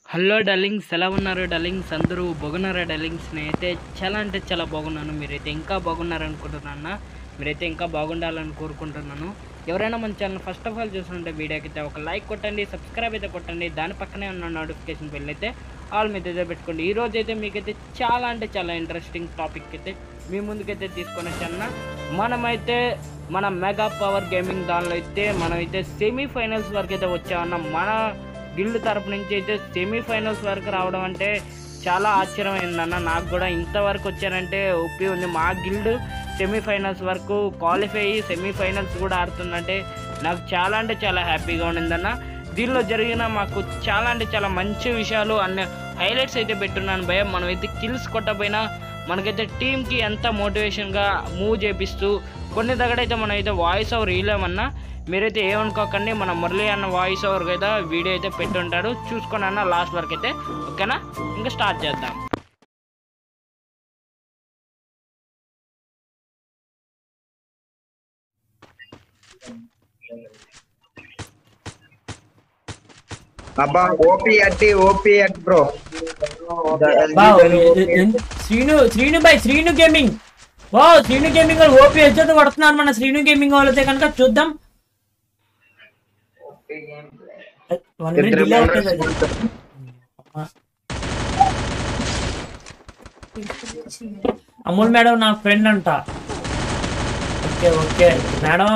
Hello darlings ఎలా ఉన్నారు darlings అందరూ బాగున్నారా డల్లింగ్స్ నేనైతే చాలా అంటే చాలా బాగున్నాను మీరైతే ఇంకా బాగున్నారు అనుకుంటున్నాను మీరైతే ఇంకా బాగుండాలని కోరుకుంటున్నాను ఎవరైనా మన ఛానల్ ఫస్ట్ ఆఫ్ ఆల్ చూస్తుంటే వీడియోకి అయితే ఒక లైక్ కొట్టండి సబ్స్క్రైబ్ అయితే కొట్టండి దాని పక్కనే ఉన్న నోటిఫికేషన్ బిల్ అయితే ఆల్ మీద అయితే పెట్టుకోండి ఈ రోజు అయితే మీకైతే చాలా అంటే చాలా ఇంట్రెస్టింగ్ టాపిక్ అయితే మీ ముందుకైతే తీసుకొని వచ్చాను మనమైతే మన మెగా పవర్ గేమింగ్ దానిలో అయితే మనమైతే సెమీఫైనల్స్ వరకు అయితే వచ్చామన్న మన గిల్డ్ తరపు నుంచి అయితే సెమీఫైనల్స్ వరకు రావడం అంటే చాలా ఆశ్చర్యమైందన్న నాకు కూడా ఇంతవరకు వచ్చారంటే ఒప్పి ఉంది మా గిల్డ్ సెమీఫైనల్స్ వరకు క్వాలిఫై అయ్యి సెమీఫైనల్స్ కూడా ఆడుతుందంటే నాకు చాలా అంటే చాలా హ్యాపీగా ఉండిందన్న దీనిలో జరిగిన మాకు చాలా అంటే చాలా మంచి విషయాలు అన్న హైలైట్స్ అయితే పెట్టున్నాను భయ మనమైతే కిల్స్ కొట్టపోయినా మనకైతే టీంకి ఎంత మోటివేషన్గా మూవ్ చేపిస్తూ కొన్ని దగ్గరైతే మనం అయితే వాయిస్ ఓవర్ ఇవ్వలేమన్నా మీరైతే ఏమనుకోకండి మన మురళి అన్న వాయిస్ ఓవర్ అయితే వీడియో అయితే పెట్టుంటాడు చూసుకొని అన్న లాస్ట్ వరకు అయితే ఓకేనా ఇంకా స్టార్ట్ చేద్దాం అబ్బా ఓపీ అట్టి ఓపీ అట్ బ్రో వావ్, ఎ- ఎ- శ్రీను శ్రీను బై శ్రీను గేమింగ్ వా శ్రీను గేమింగ్ వాళ్ళు ఓపీ హెచ్ఓతో కొడుతున్నారు మన శ్రీను గేమింగ్ వాళ్ళైతే కనుక చూద్దాం వన్ మినిట్ డిలే అవుతుంది అది. అమూల్ మేడం నా ఫ్రెండ్ అంట ఓకే ఓకే మేడం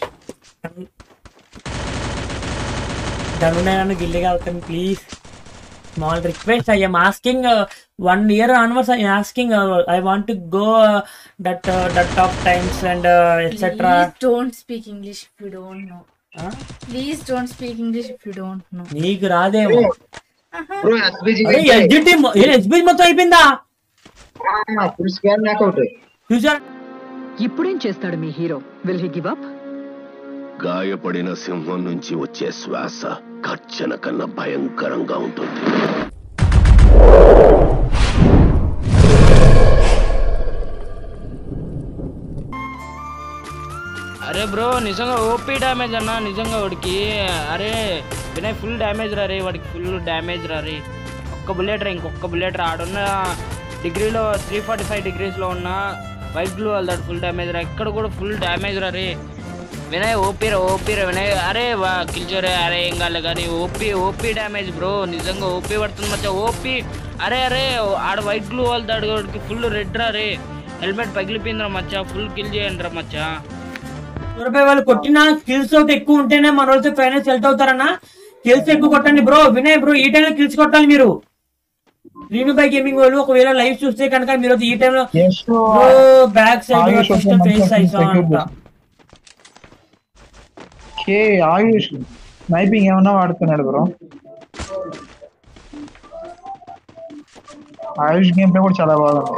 ధనునే గిల్లిగా అవుతాను please small request i am asking uh, one year onwards i am asking uh, i want to go uh, that uh, that top times and uh, etc Please don't speak English if you don't know. Huh? Please don't speak English if you don't know. నీకు రాదేమో bro ఎస్బిజి అరే SGT SB మొత్తం అయిపోయిందా full square knockout చూసారు ఇప్పుడేం చేస్తాడు మీ hero will he give up గాయపడిన సింహం నుంచి వచ్చే శ్వాస కర్చన కన్నా భయంకరంగా ఉంటుంది అరే బ్రో నిజంగా ఓపీ డ్యామేజ్ అన్న నిజంగా వాడికి అరే వినయ్ ఫుల్ డ్యామేజ్ రా రే వాడికి ఫుల్ డ్యామేజ్ రా రే ఒక్క బుల్లెట్ రా ఇంకొక బుల్లెట్ రా ఆడున్న డిగ్రీలో త్రీ ఫార్టీ ఫైవ్ డిగ్రీస్లో ఉన్న వైట్ బ్లూ వాళ్ళ ఫుల్ డ్యామేజ్ రా ఇక్కడ కూడా ఫుల్ డ్యామేజ్ రా రే వినయ్ ఓపీ రా ఓపీ రా వినయ్ అరే వా కిల్చోరే అరే ఏం కాలే కానీ ఓపీ ఓపీ డ్యామేజ్ బ్రో నిజంగా ఓపీ పడుతుంది మచ్చా ఓపీ అరే అరే ఆడ వైట్ బ్లూ వాళ్ళ దాడికి ఫుల్ రెడ్ రా రే హెల్మెట్ పగిలిపోయిందిరా మచ్చా ఫుల్ కిల్ చేయండి రా మచ్చా రూపాయి వాళ్ళు కొట్టిన కిల్స్ ఒకటి ఎక్కువ ఉంటేనే మన వాళ్ళతో ఫైనల్స్ సెలెక్ట్ అవుతారన్నా కిల్స్ ఎక్కువ కొట్టండి బ్రో వినయ్ బ్రో ఈ టైంలో కిల్స్ కొట్టాలి మీరు రీను బై గేమింగ్ వాళ్ళు ఒకవేళ లైవ్ చూస్తే కనుక మీరు ఈ టైంలో back side system face size అంట కే ఆయుష్ స్నైపింగ్ ఏమన్నా వాడుతున్నాడు బ్రో ఆయుష్ గేమ్ ప్లే కూడా చాలా బాగుంది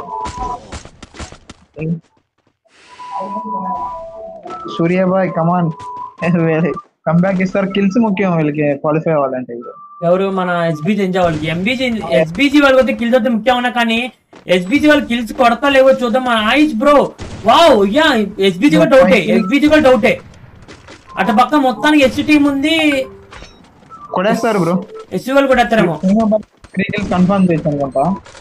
సూర్యాబాయ్ కమాన్ కంబ్యాక్ ఇస్తారు కిల్స్ ముఖ్యం వీళ్ళకి క్వాలిఫై అవ్వాలంటే ఇప్పుడు. ఎవరు మన ఎస్బీజీ ఎంజాయ్ వాళ్ళకి ఎంబీజీ ఎస్బీజీ వాళ్ళకి అయితే కిల్స్ అయితే ముఖ్యం ఉన్నా కానీ ఎస్బీజీ వాళ్ళు కిల్స్ కొడతా లేవో చూద్దాం మన Ayush bro wow ya SBG కూడా డౌటే ఎస్బీజీ కూడా డౌటే అటు పక్క మొత్తానికి ఎస్ టీం ఉంది కొడేస్తారు బ్రో ఎస్సీ వాళ్ళు కూడా ఎత్తారేమో త్రీ కిల్స్ కన్ఫర్మ్ చేశాను కొంత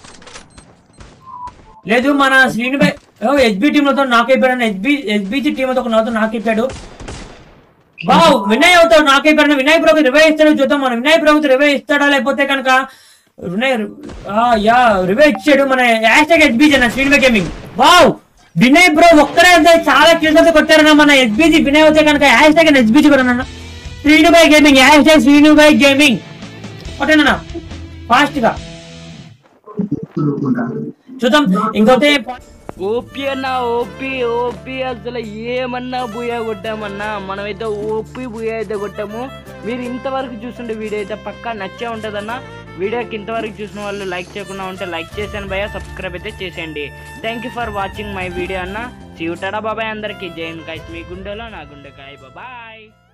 లేదు మన శ్రీనిభాయ్ ఎస్బీ టీమ్ లతో నాకు అయిపోయాడు ఎస్బీ ఎస్బీజీ టీమ్ తో నాతో నాకు అయిపోయాడు వావ్ వినయ్ అవుతాడు నాకు అయిపోయాడు వినయ్ ప్రభు రివై ఇస్తాడో చూద్దాం మన వినయ్ ప్రభు రివై ఇస్తాడా లేకపోతే కనుక వినయ్ ఆ, యా రివై ఇచ్చాడు మన హ్యాష్ ట్యాగ్ ఎస్బీజీ అన్న Srinibhai gaming wow Vinay bro ఒక్కరే అయితే చాలా కిల్స్ అయితే కొట్టారన్న మన ఎస్బీజీ వినయ్ అయితే కనుక హ్యాష్ ట్యాగ్ ఎస్బీజీ కూడా అన్న Srinubhai gaming hashtag Srinubhai gaming కొట్టేనా ఫాస్ట్ గా చూద్దాం ఇంకోతే ఓపీ అన్న ఓపీ ఓపీ అసలు ఏమన్నా బుయా కొట్టామన్నా మనమైతే ఓపీ బుయా అయితే కొట్టాము మీరు ఇంతవరకు చూస్తుంటే వీడియో అయితే పక్కా నచ్చే ఉంటుందన్న వీడియోకి ఇంతవరకు చూసిన వాళ్ళు లైక్ చేయకుండా ఉంటే లైక్ చేసాను భయ సబ్స్క్రైబ్ అయితే చేసేయండి thank you for watching my video అన్న చీవుటాడా బాబాయ్ అందరికీ జైన్ కాయస్ మీ గుండెలో నా గుండెకాయ బాబాయ్